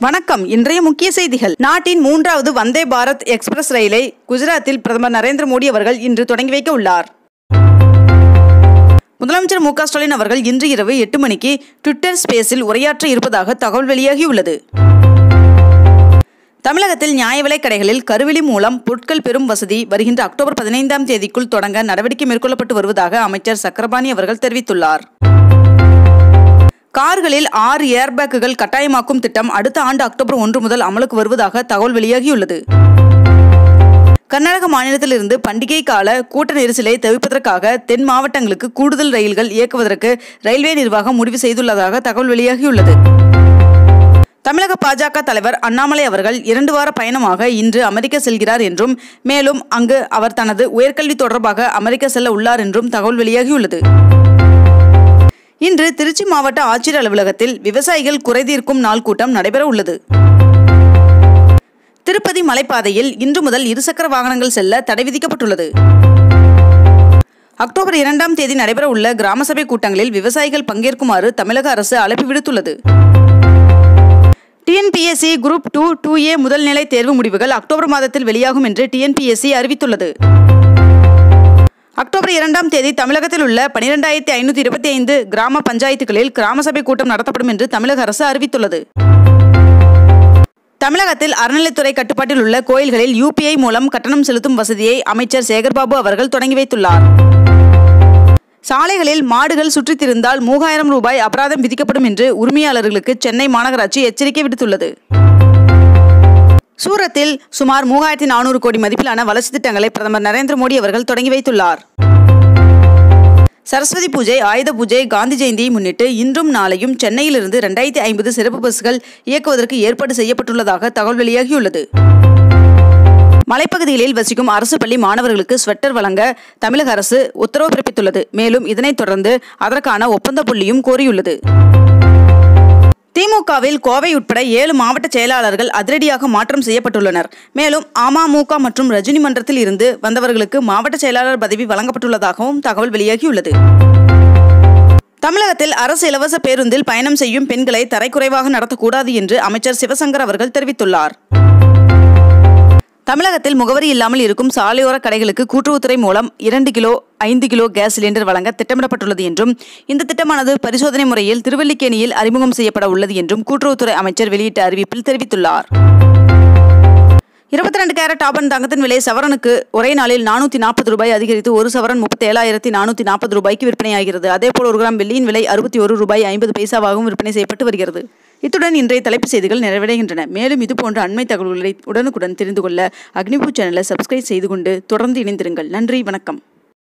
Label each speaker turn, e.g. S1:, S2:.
S1: வணக்கம் இன்றைய முக்கிய செய்திகள் நாட்டின் மூன்றாவது வந்தே பாரத் எக்ஸ்பிரஸ் ரயிலை குஜராத்தில் பிரதமர் நரேந்திர மோடி அவர்கள் இன்று தொடங்கி வைக்க உள்ளார் முதலமைச்சர் மு க ஸ்டாலின் அவர்கள் இன்று இரவு எட்டு மணிக்கு ட்விட்டர் ஸ்பேஸில் உரையாற்ற இருப்பதாக தகவல் வெளியாகியுள்ளது தமிழகத்தில் நியாய விலைக் கடைகளில் கருவிழி மூலம் பொருட்கள் பெறும் வசதி வருகின்ற அக்டோபர் பதினைந்தாம் தேதிக்குள் தொடங்க நடவடிக்கை மேற்கொள்ளப்பட்டு வருவதாக அமைச்சர் சக்கரபாணி அவர்கள் தெரிவித்துள்ளார் கார்களில் ஆறு ஏர்பேக்குகள் கட்டாயமாக்கும் திட்டம் அடுத்த ஆண்டு அக்டோபர் ஒன்று முதல் அமலுக்கு வருவதாக தகவல் வெளியாகியுள்ளது கர்நாடக மாநிலத்திலிருந்து பண்டிகை கால கூட்ட நெரிசலை தவிர்ப்பதற்காக தென் மாவட்டங்களுக்கு கூடுதல் ரயில்கள் இயக்குவதற்கு ரயில்வே நிர்வாகம் முடிவு செய்துள்ளதாக தகவல் வெளியாகியுள்ளது தமிழக பாஜக தலைவர் அண்ணாமலை அவர்கள் இரண்டு வார பயணமாக இன்று அமெரிக்க செல்கிறார் என்றும் மேலும் அங்கு அவர் தனது உயர்கல்வி தொடர்பாக அமெரிக்க செல்ல உள்ளார் என்றும் தகவல் வெளியாகியுள்ளது இன்று திருச்சி மாவட்ட ஆட்சியர் அலுவலகத்தில் விவசாயிகள் குறைதீர்க்கும் நாள் கூட்டம் நடைபெற உள்ளது திருப்பதி மலைப்பாதையில் இன்று முதல் இருசக்கர வாகனங்கள் செல்ல தடை விதிக்கப்பட்டுள்ளது அக்டோபர் இரண்டாம் தேதி நடைபெற உள்ள கிராம சபை கூட்டங்களில் விவசாயிகள் பங்கேற்குமாறு தமிழக அரசு அழைப்பு விடுத்துள்ளது TNPSC group two two A முதல்நிலை தேர்வு முடிவுகள் அக்டோபர் மாதத்தில் வெளியாகும் என்று டிஎன்பிஎஸ்சி அறிவித்துள்ளது அக்டோபர் இரண்டாம் தேதி தமிழகத்தில் உள்ள பனிரெண்டாயிரத்தி ஐநூற்றி இருபத்தி ஐந்து கிராம பஞ்சாயத்துகளில் கிராம சபை கூட்டம் நடத்தப்படும் என்று தமிழக அரசு அறிவித்துள்ளது தமிழகத்தில் அறநிலைத்துறை கட்டுப்பாட்டில் உள்ள கோயில்களில் யூபிஐ மூலம் கட்டணம் செலுத்தும் வசதியை அமைச்சர் சேகர்பாபு அவர்கள் தொடங்கி வைத்துள்ளார் சாலைகளில் மாடுகள் சுற்றித் திரிந்தால் மூவாயிரம் ரூபாய் அபராதம் விதிக்கப்படும் என்று உரிமையாளர்களுக்கு சென்னை மாநகராட்சி எச்சரிக்கை விடுத்துள்ளது சூரத்தில் சுமார் மூவாயிரத்தி நானூறு கோடி மதிப்பிலான வளர்ச்சி திட்டங்களை பிரதமர் நரேந்திர மோடி அவர்கள் தொடங்கி வைத்துள்ளார் சரஸ்வதி பூஜை ஆயுத பூஜை காந்தி ஜெயந்தியை முன்னிட்டு இன்றும் நாளையும் சென்னையிலிருந்து ரெண்டாயிரத்தி ஐம்பது சிறப்பு பஸ்கள் இயக்குவதற்கு ஏற்பாடு செய்யப்பட்டுள்ளதாக தகவல் வெளியாகியுள்ளது மலைப்பகுதிகளில் வசிக்கும் அரசு பள்ளி மாணவர்களுக்கு ஸ்வெட்டர் வழங்க தமிழக அரசு உத்தரவு பிறப்பித்துள்ளது மேலும் இதனைத் தொடர்ந்து அதற்கான ஒப்பந்த புள்ளியும் கோரியுள்ளது திமுகவில் கோவை உட்பட ஏழு மாவட்ட செயலாளர்கள் அதிரடியாக மாற்றம் செய்யப்பட்டுள்ளனர் மேலும் அமமுக மற்றும் ரஜினி மன்றத்தில் இருந்து வந்தவர்களுக்கு மாவட்ட செயலாளர் பதவி வழங்கப்பட்டுள்ளதாகவும் தகவல் வெளியாகியுள்ளது தமிழகத்தில் அரசு இலவச பேருந்தில் பயணம் செய்யும் பெண்களை தரைக்குறைவாக நடத்தக்கூடாது என்று அமைச்சர் சிவசங்கர் அவர்கள் தெரிவித்துள்ளார் தமிழகத்தில் முகவரி இல்லாமல் இருக்கும் சாலையோர கடைகளுக்கு கூட்டுறவுத்துறை மூலம் இரண்டு கிலோ ஐந்து கிலோ கேஸ் சிலிண்டர் வழங்க திட்டமிடப்பட்டுள்ளது என்றும் இந்த திட்டமானது பரிசோதனை முறையில் திருவல்லிக்கேணியில் அறிமுகம் செய்யப்பட உள்ளது என்றும் கூட்டுறவுத்துறை அமைச்சர் வெளியிட்ட அறிவிப்பில் தெரிவித்துள்ளார் இருபத்தி ரெண்டு கேரட் ஆபன் தங்கத்தின் விலை சவரனுக்கு ஒரே நாளில் நானூற்றி நாற்பது ரூபாய் அதிகரித்து ஒரு சவரன் முப்பத்தி ஏழாயிரத்தி நானூற்றி நாற்பது ரூபாய்க்கு விற்பனையாகிறது அதேபோல் ஒரு கிராம் வெள்ளியின் விலை அறுபத்தி ஒரு ரூபாய் ஐம்பது பைசாவாகவும் விற்பனை செய்யப்பட்டு வருகிறது இத்துடன் இன்றைய தலைப்புச் செய்திகள் நிறைவடைகின்றன மேலும் இதுபோன்ற அண்மை தகவல்களை உடனுக்குடன் தெரிந்து கொள்ள அக்னிபூ சேனலை சப்ஸ்கிரைப் செய்து கொண்டு தொடர்ந்து இணைந்திருங்கள் நன்றி வணக்கம்